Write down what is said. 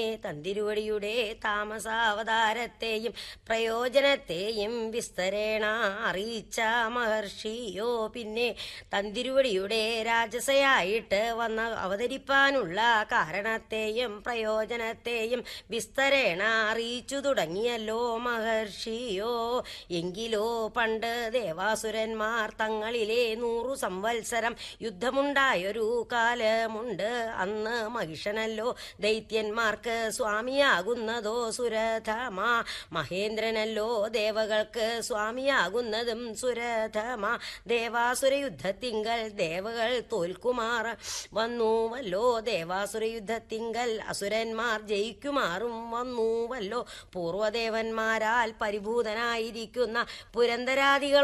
തന്തിരുവടിയുടെ താമസാവതാരത്തെയും പ്രയോജനത്തെയും വിസ്തരേണ അറിയിച്ച മഹർഷിയോ പിന്നെ തന്തിരുവടിയുടെ രാജസയായിട്ട് വന്ന അവതരിപ്പാനുള്ള കാരണത്തെയും പ്രയോജനത്തെയും വിസ്തരേണ അറിയിച്ചു തുടങ്ങിയല്ലോ മഹർഷിയോ എങ്കിലോ പണ്ട് ദേവാസുരന്മാർ തങ്ങളിലെ നൂറു സംവത്സരം യുദ്ധമുണ്ടായൊരു കാലമുണ്ട് അന്ന് മഹിഷനല്ലോ ദൈത്യന്മാർക്ക് സ്വാമിയാകുന്നതോ സുരഥമാ മഹേന്ദ്രനല്ലോ ദേവകൾക്ക് സ്വാമിയാകുന്നതും സുരഥമാ ദേവാസുര യുദ്ധത്തിങ്കൽ ദേവകൾ തോൽക്കുമാർ വന്നുവല്ലോ ദേവാസുര യുദ്ധത്തിങ്കൽ അസുരന്മാർ ജയിക്കുമാറും വന്നുവല്ലോ പൂർവദേവന്മാരാൽ പരിഭൂതനായിരിക്കുന്ന പുരന്തരാദികൾ